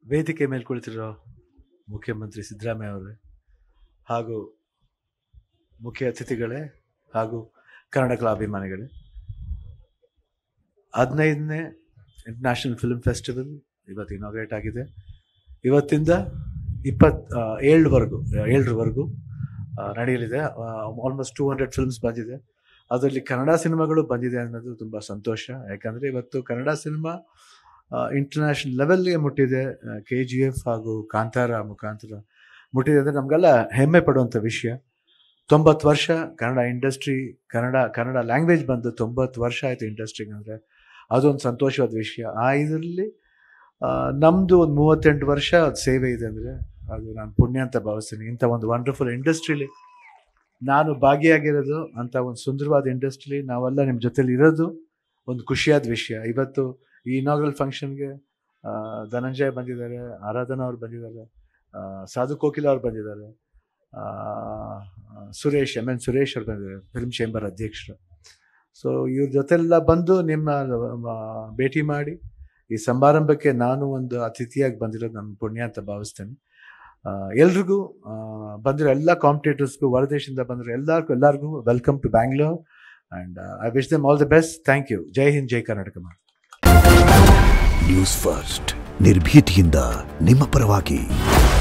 ವೇದಿಕೆ ಮೇಲೆ ಕುಳಿತಿರೋ ಮುಖ್ಯಮಂತ್ರಿ ಸಿದ್ದರಾಮಯ್ಯ ಅವರೇ ಹಾಗೂ ಮುಖ್ಯ ಅತಿಥಿಗಳೇ ಹಾಗೂ ಕನ್ನಡ ಕಲಾ ಅಭಿಮಾನಿಗಳೇ ಹದಿನೈದನೇ ಇಂಟರ್ನ್ಯಾಷನಲ್ ಫಿಲ್ಮ್ ಫೆಸ್ಟಿವಲ್ ಇವತ್ತು ಇನಾಗ್ರೇಟ್ ಆಗಿದೆ ಇವತ್ತಿಂದ ಇಪ್ಪತ್ ಆ, ಏಳರವರೆಗೂ ಏಳರವರೆಗೂ ಆ, ನಡೆಯಲಿದೆ ಆಲ್ಮೋಸ್ಟ್ ಟೂ ಹಂಡ್ರೆಡ್ ಫಿಲ್ಮ್ಸ್ ಬಂದಿದೆ ಅದರಲ್ಲಿ ಕನ್ನಡ ಸಿನಿಮಾಗಳು ಬಂದಿದೆ ಅನ್ನೋದು ತುಂಬ ಸಂತೋಷ ಯಾಕಂದರೆ ಇವತ್ತು ಕನ್ನಡ ಸಿನಿಮಾ ಇಂಟರ್ನ್ಯಾಷನಲ್ ಲೆವೆಲ್ಗೆ ಮುಟ್ಟಿದೆ ಕೆ ಜಿ ಎಫ್ ಹಾಗೂ ಕಾಂತಾರ ಮುಖಾಂತರ ಮುಟ್ಟಿದೆ ಅಂದರೆ ನಮಗೆಲ್ಲ ಹೆಮ್ಮೆ ಪಡುವಂಥ ವಿಷಯ ತೊಂಬತ್ತು ವರ್ಷ ಕನ್ನಡ ಇಂಡಸ್ಟ್ರಿ ಕನ್ನಡ ಕನ್ನಡ ಲ್ಯಾಂಗ್ವೇಜ್ ಬಂದು ತೊಂಬತ್ತು ವರ್ಷ ಆಯಿತು ಇಂಡಸ್ಟ್ರಿಗೆ ಅಂದರೆ ಅದೊಂದು ಸಂತೋಷವಾದ ವಿಷಯ ಆ ಇದರಲ್ಲಿ ನಮ್ಮದು ಒಂದು ಮೂವತ್ತೆಂಟು ವರ್ಷ ಅದು ಸೇವೆ ಇದೆ ಅಂದರೆ ಅದು ನಾನು ಪುಣ್ಯ ಅಂತ ಭಾವಿಸ್ತೀನಿ ಇಂಥ ಒಂದು ವಂಡರ್ಫುಲ್ ಇಂಡಸ್ಟ್ರೀಲಿ ನಾನು ಭಾಗಿಯಾಗಿರೋದು ಅಂಥ ಒಂದು ಸುಂದರವಾದ ಇಂಡಸ್ಟ್ರಿ ನಾವೆಲ್ಲ ನಿಮ್ಮ ಜೊತೆಲಿ ಇರೋದು ಒಂದು ಖುಷಿಯಾದ ವಿಷಯ ಇವತ್ತು ಈ ಇನಾಗ್ರಲ್ ಫಂಕ್ಷನ್ಗೆ ಧನಂಜಯ ಬಂದಿದ್ದಾರೆ ಆರಾಧನಾ ಅವ್ರು ಬಂದಿದ್ದಾರೆ ಆ, ಸಾಧು ಕೋಕಿಲ ಅವ್ರು ಬಂದಿದ್ದಾರೆ ಆ, ಸುರೇಶ್ ಎಮ್ ಎನ್ ಸುರೇಶ್ ಅವ್ರು ಬಂದಿದ್ದಾರೆ ಫಿಲ್ಮ್ ಚೇಂಬರ್ ಅಧ್ಯಕ್ಷರು ಸೊ ಇವ್ರ ಜೊತೆಲ್ಲ ಬಂದು ನಿಮ್ಮ ಆ, ಭೇಟಿ ಮಾಡಿ ಈ ಸಮಾರಂಭಕ್ಕೆ ನಾನು ಒಂದು ಅತಿಥಿಯಾಗಿ ಬಂದಿರೋದು ನನ್ನ ಪುಣ್ಯ ಅಂತ ಭಾವಿಸ್ತೇನೆ ಆ, ಎಲ್ರಿಗೂ ಆ, ಬಂದಿರೋ ಎಲ್ಲ ಕಾಂಪಿಟೇಟರ್ಸ್ಗೂ ಹೊರದೇಶದಿಂದ ಬಂದಿರೋ ಎಲ್ಲರಿಗೂ ಎಲ್ಲರಿಗೂ welcome to Bangalore and I wish them all the best thank you Jai Hind Jai Karnataka ಮಾಡಿ ನ್ಯೂಸ್ ಫಸ್ಟ್ ನಿರ್ಭೀತಿಯಿಂದ ನಿಮ್ಮ ಪರವಾಗಿ